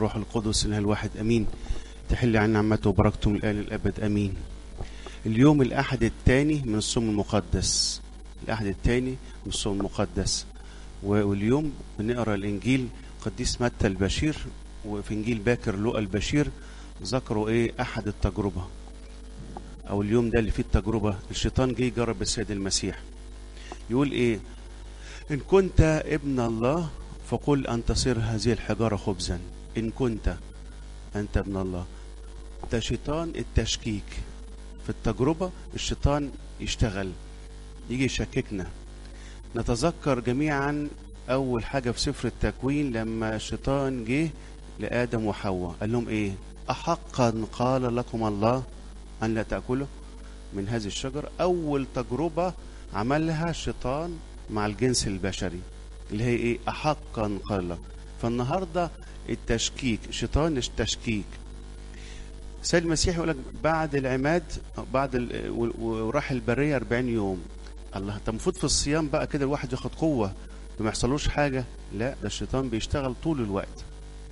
والروح القدس اله الواحد امين تحل عن نعمته وبركته من الان للابد امين اليوم الاحد الثاني من الصوم المقدس الاحد الثاني من الصوم المقدس واليوم بنقرا الانجيل قديس متى البشير وفي انجيل باكر لوقا البشير ذكروا ايه احد التجربه او اليوم ده اللي فيه التجربه الشيطان جه يجرب السيد المسيح يقول ايه ان كنت ابن الله فقل ان تصير هذه الحجاره خبزا ان كنت انت ابن الله ده شيطان التشكيك في التجربه الشيطان يشتغل يجي يشككنا نتذكر جميعا اول حاجه في سفر التكوين لما الشيطان جه لادم وحواء قال لهم ايه احقا قال لكم الله ان لا تاكلوا من هذه الشجره اول تجربه عملها الشيطان مع الجنس البشري اللي هي ايه احقا قال لك فالنهارده التشكيك شيطان التشكيك سيد المسيح يقول لك بعد العماد بعد ال... وراح البريه 40 يوم الله طب المفروض في الصيام بقى كده الواحد ياخد قوه وما يحصلوش حاجه لا ده الشيطان بيشتغل طول الوقت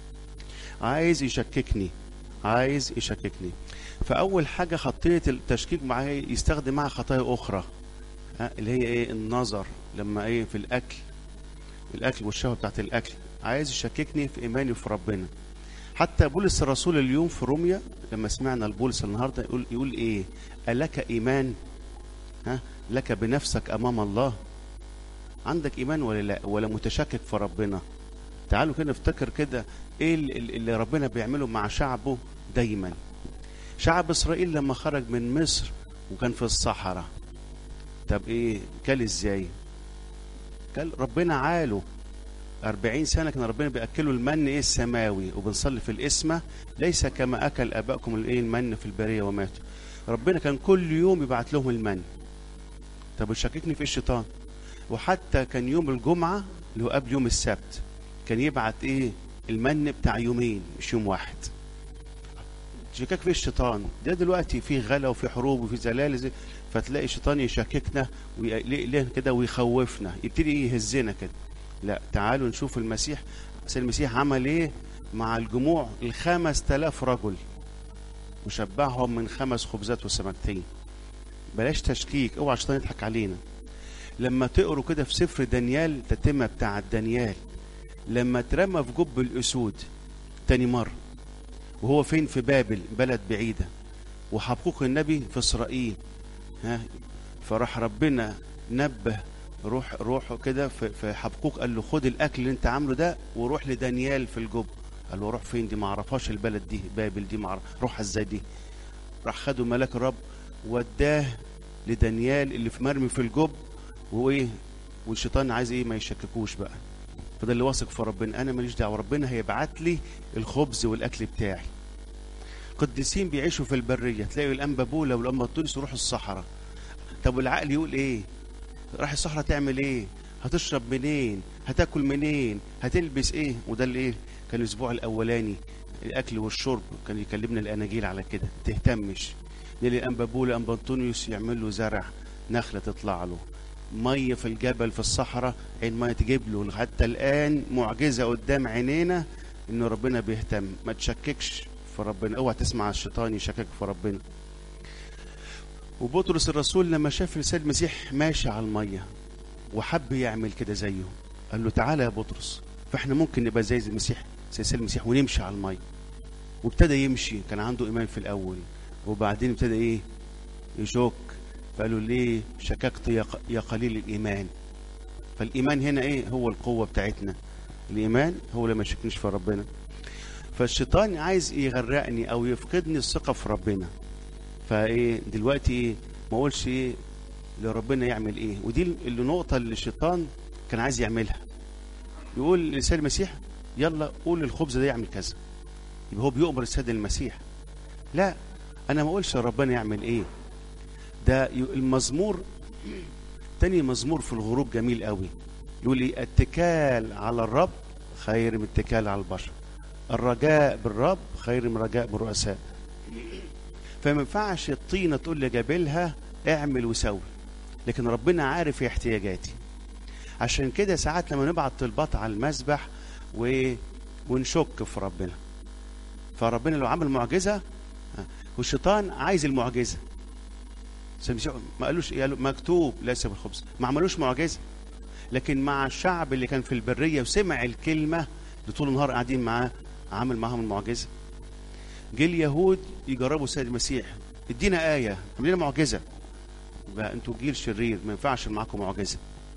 عايز يشككني عايز يشككني فاول حاجه خطيه التشكيك معاه يستخدم معها خطايا اخرى ها اللي هي ايه النظر لما ايه في الاكل الاكل والشهوه بتاعت الاكل عايز يشككني في ايماني في ربنا حتى بولس الرسول اليوم في روميا لما سمعنا البولس النهارده يقول يقول ايه الك ايمان ها لك بنفسك امام الله عندك ايمان ولا لا ولا متشكك في ربنا تعالوا كده نفتكر كده ايه اللي ربنا بيعمله مع شعبه دايما شعب اسرائيل لما خرج من مصر وكان في الصحراء طب ايه كل ازاي كل ربنا عاله أربعين سنة كان ربنا بيأكلوا المن إيه السماوي وبنصلي في الإسمة ليس كما أكل آبائكم الإيه المن في البرية وماتوا ربنا كان كل يوم يبعت لهم المن طب يشككني في الشيطان وحتى كان يوم الجمعة اللي هو قبل يوم السبت كان يبعت إيه المن بتاع يومين مش يوم واحد شكاك في الشيطان ده دلوقتي في غلا وفي حروب وفي زلازل فتلاقي الشيطان يشككنا ويقلقنا كده ويخوفنا يبتدي يهزنا كده لا تعالوا نشوف المسيح سيد المسيح عمل ايه مع الجموع الخمس تلاف رجل وشبعهم من خمس خبزات وسمكتين بلاش تشكيك اوعى الشيطان يضحك علينا لما تقروا كده في سفر دانيال تتمة بتاع دانيال لما اترمى في جب الاسود تاني مرة وهو فين في بابل بلد بعيدة وحبقوق النبي في اسرائيل ها فراح ربنا نبه روح روح كده في حبقوق قال له خد الاكل اللي انت عامله ده وروح لدانيال في الجب قال له روح فين دي ما اعرفهاش البلد دي بابل دي ما اعرف روح ازاي دي راح خده ملاك الرب وداه لدانيال اللي في مرمي في الجب وايه والشيطان عايز ايه ما يشككوش بقى فده اللي واثق في ربنا انا ماليش دعوه ربنا هيبعت لي الخبز والاكل بتاعي قديسين بيعيشوا في البريه تلاقي الانبا بولا والانبا تونس يروحوا الصحراء طب والعقل يقول ايه راح الصحراء تعمل ايه هتشرب منين هتاكل منين هتلبس ايه وده اللي ايه كان الاسبوع الاولاني الاكل والشرب كان يكلمنا الاناجيل على كده تهتمش نيلي انبا بولا انبا انطونيوس يعمل له زرع نخله تطلع له ميه في الجبل في الصحراء عين ميه تجيب له حتى الان معجزه قدام عينينا ان ربنا بيهتم ما تشككش في ربنا اوعى تسمع الشيطان يشكك في ربنا وبطرس الرسول لما شاف السيد المسيح ماشي على الميه وحب يعمل كده زيه قال له تعالى يا بطرس فاحنا ممكن نبقى زي المسيح زي السيد المسيح ونمشي على الميه وابتدى يمشي كان عنده ايمان في الاول وبعدين ابتدى ايه يشك فقالوا ليه شككت يا قليل الايمان فالايمان هنا ايه هو القوه بتاعتنا الايمان هو اللي ما يشكنيش في ربنا فالشيطان عايز يغرقني او يفقدني الثقه في ربنا فايه دلوقتي ايه ما اقولش ايه لربنا يعمل ايه ودي اللي نقطه اللي الشيطان كان عايز يعملها يقول لسيد المسيح يلا قول الخبز ده يعمل كذا يبقى هو بيؤمر السيد المسيح لا انا ما اقولش ربنا يعمل ايه ده المزمور تاني مزمور في الغروب جميل قوي يقول ايه اتكال على الرب خير من اتكال على البشر الرجاء بالرب خير من رجاء بالرؤساء فما ينفعش الطينه تقول لجبلها اعمل وسوي لكن ربنا عارف احتياجاتي عشان كده ساعات لما نبعت طلبات على المسبح و... ونشك في ربنا فربنا لو عمل معجزه والشيطان عايز المعجزه ما قالوش ايه قالوا مكتوب ليس بالخبز ما عملوش معجزه لكن مع الشعب اللي كان في البريه وسمع الكلمه اللي طول النهار قاعدين معاه عمل معاهم المعجزه جه اليهود يجربوا السيد المسيح ادينا ايه اعمل لنا معجزه بقى انتوا جيل شرير ما ينفعش معاكم معجزه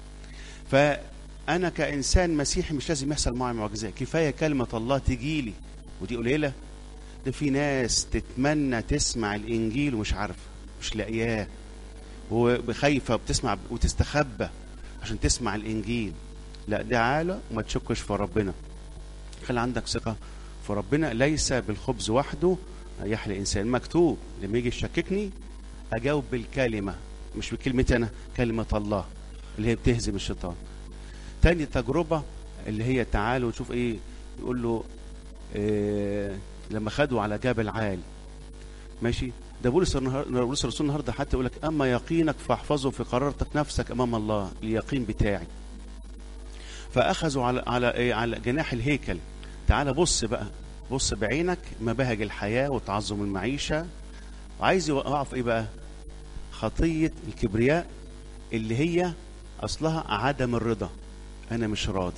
فانا كانسان مسيحي مش لازم يحصل معي معجزه كفايه كلمه الله تجيلي ودي قليله ده في ناس تتمنى تسمع الانجيل ومش عارفه مش لاقياه وخايفه وبتسمع وتستخبى عشان تسمع الانجيل لا ده عالة وما تشكش في ربنا خلي عندك ثقه في ربنا ليس بالخبز وحده يحيى الانسان مكتوب لما يجي يشككني اجاوب بالكلمه مش بكلمتي انا كلمه الله اللي هي بتهزم الشيطان تاني تجربه اللي هي تعالوا نشوف ايه يقول له إيه لما خدوا على جبل عال ماشي ده بولس بولس الرسول النهارده حتى يقول لك اما يقينك فاحفظه في قرارتك نفسك امام الله اليقين بتاعي فاخذوا على على ايه على جناح الهيكل تعال بص بقى بص بعينك مباهج الحياه وتعظم المعيشه وعايز يوقعوا في ايه بقى خطيه الكبرياء اللي هي اصلها عدم الرضا انا مش راضي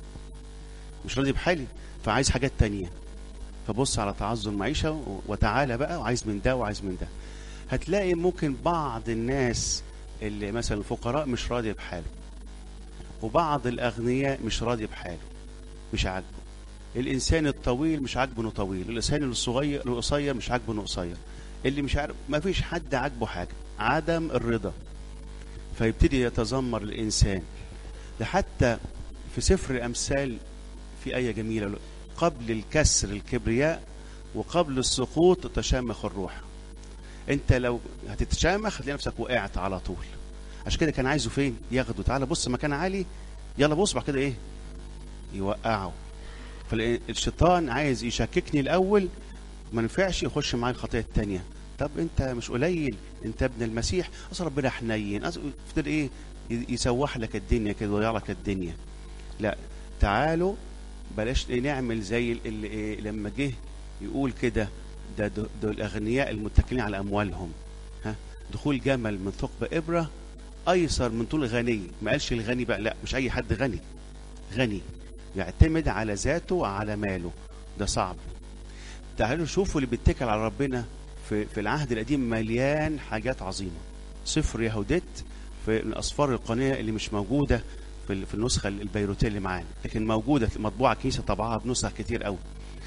مش راضي بحالي فعايز حاجات تانية فبص على تعظم المعيشة وتعالى بقى وعايز من ده وعايز من ده هتلاقي ممكن بعض الناس اللي مثلا الفقراء مش راضي بحاله وبعض الأغنياء مش راضي بحاله مش عاجبه الإنسان الطويل مش عاجبه إنه طويل الإنسان الصغير القصير مش عاجبه إنه قصير اللي مش عارف ما فيش حد عاجبه حاجة عدم الرضا فيبتدي يتذمر الإنسان ده حتى في سفر الأمثال في آية جميلة قبل الكسر الكبرياء وقبل السقوط تشامخ الروح انت لو هتتشامخ هتلاقي نفسك وقعت على طول عشان كده كان عايزه فين ياخده تعالى بص مكان عالي يلا بص بعد كده ايه يوقعه فالشيطان عايز يشككني الاول ما نفعش يخش معايا الخطيه الثانيه طب انت مش قليل انت ابن المسيح اصل ربنا حنين اصل ايه يسوح لك الدنيا كده ويضيع لك الدنيا لا تعالوا بلاش نعمل زي اللي إيه لما جه يقول كده ده دول الاغنياء المتكلين على اموالهم ها دخول جمل من ثقب ابره ايسر من طول غني ما قالش الغني بقى لا مش اي حد غني غني يعتمد على ذاته وعلى ماله ده صعب تعالوا شوفوا اللي بيتكل على ربنا في في العهد القديم مليان حاجات عظيمه سفر يهوديت في الاسفار القانيه اللي مش موجوده في في النسخه البيروتيه اللي معانا لكن موجوده مطبوعه كنيسه طبعها بنسخ كتير قوي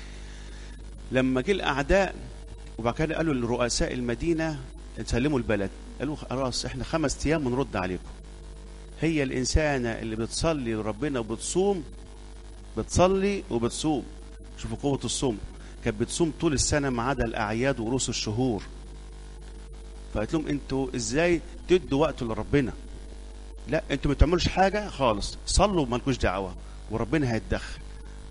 لما جه الاعداء وبعد كده قالوا لرؤساء المدينه سلموا البلد قالوا خلاص احنا خمس ايام ونرد عليكم هي الانسانه اللي بتصلي لربنا وبتصوم بتصلي وبتصوم شوفوا قوه الصوم كانت بتصوم طول السنه ما عدا الاعياد ورؤوس الشهور فقالت لهم انتوا ازاي تدوا وقت لربنا لا انتوا ما تعملوش حاجه خالص صلوا مالكوش دعوه وربنا هيتدخل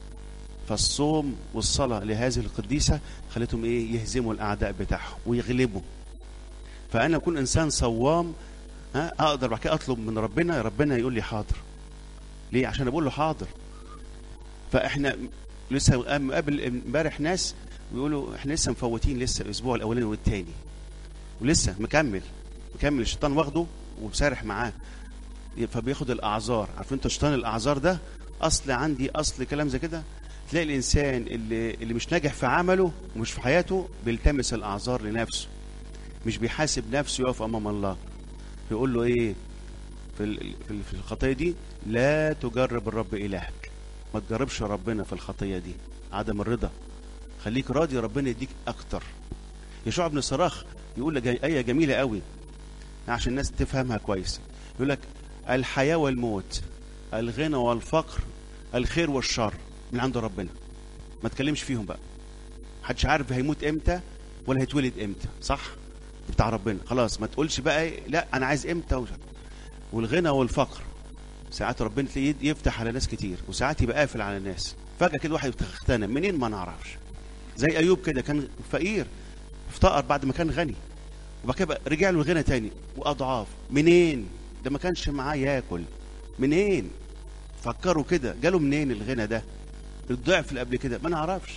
فالصوم والصلاه لهذه القديسه خلتهم ايه يهزموا الاعداء بتاعهم ويغلبوا فانا اكون انسان صوام ها اقدر بعد كده اطلب من ربنا ربنا يقول لي حاضر ليه عشان بقول له حاضر فاحنا لسه قابل امبارح ناس بيقولوا احنا لسه مفوتين لسه الاسبوع الاولاني والثاني ولسه مكمل مكمل الشيطان واخده وسارح معاه فبياخد الاعذار عارفين انت شيطان الاعذار ده اصل عندي اصل كلام زي كده تلاقي الانسان اللي اللي مش ناجح في عمله ومش في حياته بيلتمس الاعذار لنفسه مش بيحاسب نفسه يقف امام الله بيقول له ايه في في الخطيه دي لا تجرب الرب الهك ما تجربش ربنا في الخطيه دي عدم الرضا خليك راضي ربنا يديك اكتر يشوع بن صراخ يقول لك ايه جميله قوي عشان الناس تفهمها كويس يقول لك الحياه والموت الغنى والفقر الخير والشر من عند ربنا ما تكلمش فيهم بقى محدش عارف هيموت امتى ولا هيتولد امتى صح بتاع ربنا خلاص ما تقولش بقى إيه لا انا عايز امتى وش... والغنى والفقر ساعات ربنا تلاقيه يفتح على ناس كتير وساعات يبقى قافل على الناس فجاه كده واحد اغتنم منين ما نعرفش زي ايوب كده كان فقير افتقر بعد ما كان غني وبعد كده رجع له الغنى تاني واضعاف منين ده ما كانش معاه ياكل منين فكروا كده جاله منين الغنى ده الضعف اللي قبل كده ما نعرفش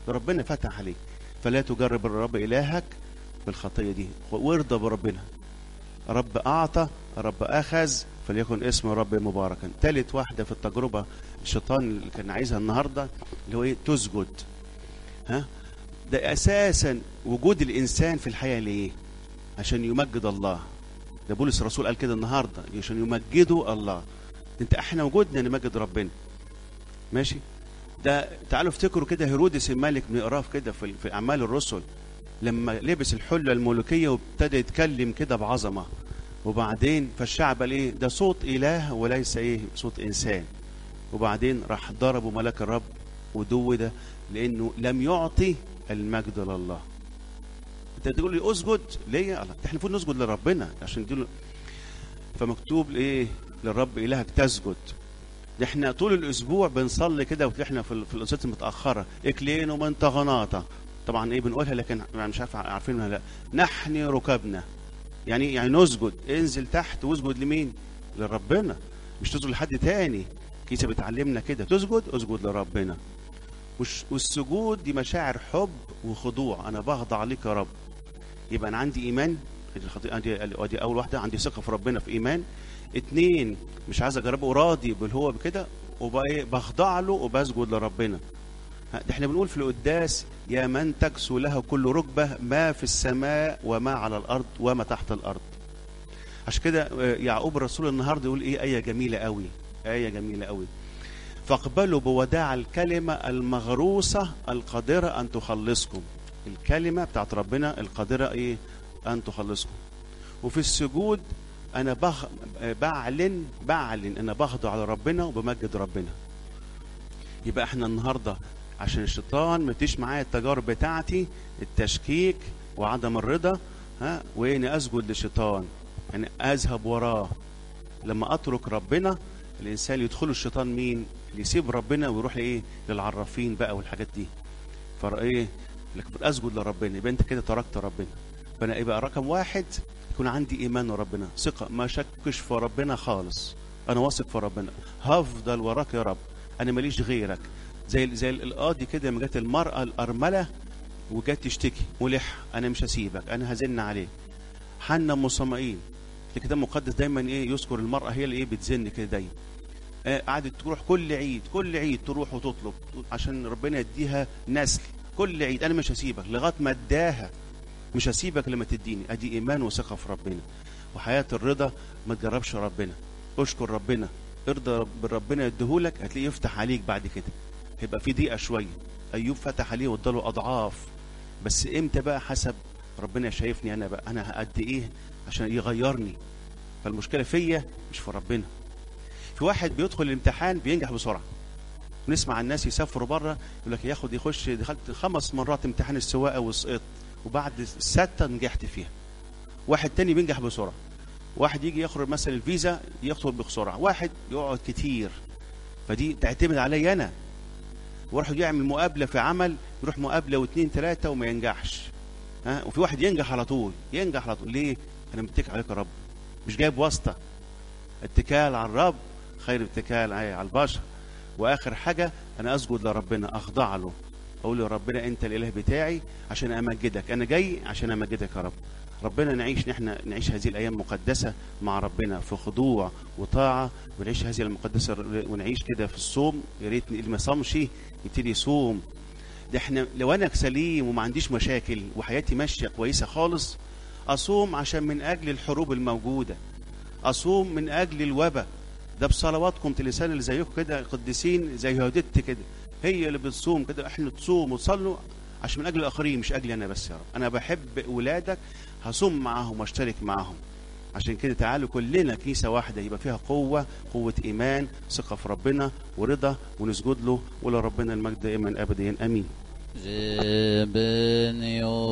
ربنا فتح عليك فلا تجرب الرب الهك بالخطيه دي وارضى بربنا رب اعطى رب اخذ فليكن اسم الرب مباركا ثالث واحده في التجربه الشيطان اللي كان عايزها النهارده اللي هو ايه تسجد ها ده اساسا وجود الانسان في الحياه ليه عشان يمجد الله ده بولس الرسول قال كده النهارده عشان يمجدوا الله انت احنا وجودنا نمجد ربنا ماشي ده تعالوا افتكروا كده هيرودس الملك بنقراه كده في, في اعمال الرسل لما لبس الحله الملوكيه وابتدى يتكلم كده بعظمه وبعدين فالشعب قال ايه ده صوت اله وليس ايه صوت انسان وبعدين راح ضربوا ملاك الرب ودود لانه لم يعطي المجد لله انت تقول لي اسجد ليه الله احنا المفروض نسجد لربنا عشان دي فمكتوب ايه للرب الهك تسجد ده احنا طول الاسبوع بنصلي كده واحنا في في القصص المتاخره اكلين ومن تغناطه طبعا ايه بنقولها لكن يعني مش عارف عارفينها لا نحني ركبنا يعني يعني نسجد انزل تحت واسجد لمين لربنا مش تسجد لحد تاني كيسه بتعلمنا كده تسجد اسجد لربنا والسجود دي مشاعر حب وخضوع انا بخضع لك يا رب يبقى انا عندي ايمان دي دي اول واحده عندي ثقه في ربنا في ايمان اتنين مش عايز اجربه راضي باللي هو بكده وبقى ايه بخضع له وبسجد لربنا ده احنا بنقول في القداس يا من تكسو له كل ركبه ما في السماء وما على الارض وما تحت الارض عشان كده يعقوب الرسول النهارده يقول ايه ايه جميله قوي ايه جميله قوي فاقبلوا بوداع الكلمه المغروسه القادره ان تخلصكم الكلمه بتاعت ربنا القادره ايه ان تخلصكم وفي السجود انا بخ... بعلن بعلن انا بخضع لربنا وبمجد ربنا يبقى احنا النهارده عشان الشيطان ما تيجي معايا التجارب بتاعتي التشكيك وعدم الرضا ها واني اسجد للشيطان يعني اذهب وراه لما اترك ربنا الانسان يدخل الشيطان مين اللي يسيب ربنا ويروح لايه للعرافين بقى والحاجات دي فايه لكن اسجد لربنا يبقى انت كده تركت ربنا فانا يبقى رقم واحد يكون عندي ايمان ربنا ثقه ما شكش في ربنا خالص انا واثق في ربنا هفضل وراك يا رب انا ماليش غيرك زي زي القاضي كده لما جت المراه الارمله وجت تشتكي ملح انا مش هسيبك انا هزن عليك حنا ام صمائيل الكتاب المقدس دايما ايه يذكر المراه هي اللي ايه بتزن كده دايما آه قعدت تروح كل عيد كل عيد تروح وتطلب عشان ربنا يديها نسل كل عيد انا مش هسيبك لغايه ما اداها مش هسيبك لما تديني ادي ايمان وثقه في ربنا وحياه الرضا ما تجربش ربنا اشكر ربنا ارضى بربنا يديهولك هتلاقيه يفتح عليك بعد كده هيبقى في ضيقه شويه ايوب فتح عليه واداله اضعاف بس امتى بقى حسب ربنا شايفني انا بقى انا قد ايه عشان يغيرني فالمشكله فيا مش في ربنا في واحد بيدخل الامتحان بينجح بسرعه نسمع الناس يسافروا بره يقول لك ياخد يخش دخلت خمس مرات امتحان السواقه وسقطت وبعد الستة نجحت فيها واحد تاني بينجح بسرعة واحد يجي يخرج مثلا الفيزا يدخل بسرعة واحد يقعد كتير فدي تعتمد علي أنا واحد يعمل مقابلة في عمل يروح مقابلة واثنين ثلاثة وما ينجحش ها وفي واحد ينجح على طول ينجح على طول ليه؟ أنا متكل عليك يا رب مش جايب واسطة اتكال على الرب خير اتكال على البشر وآخر حاجة أنا أسجد لربنا أخضع له اقول يا ربنا انت الاله بتاعي عشان امجدك انا جاي عشان امجدك يا رب ربنا نعيش نحن نعيش هذه الايام مقدسه مع ربنا في خضوع وطاعه ونعيش هذه المقدسه ونعيش كده في الصوم يا ريت اللي ما صامش يبتدي يصوم ده احنا لو انا سليم وما عنديش مشاكل وحياتي ماشيه كويسه خالص اصوم عشان من اجل الحروب الموجوده اصوم من اجل الوباء ده بصلواتكم تلسان اللي زيكم كده قديسين زي هودت كده هي اللي بتصوم كده احنا تصوم وتصلوا عشان من اجل الاخرين مش اجلي انا بس يا رب انا بحب اولادك هصوم معاهم واشترك معاهم عشان كده تعالوا كلنا كنيسه واحده يبقى فيها قوه قوه ايمان ثقه في ربنا ورضا ونسجد له ولربنا المجد دائما ابديا امين جبن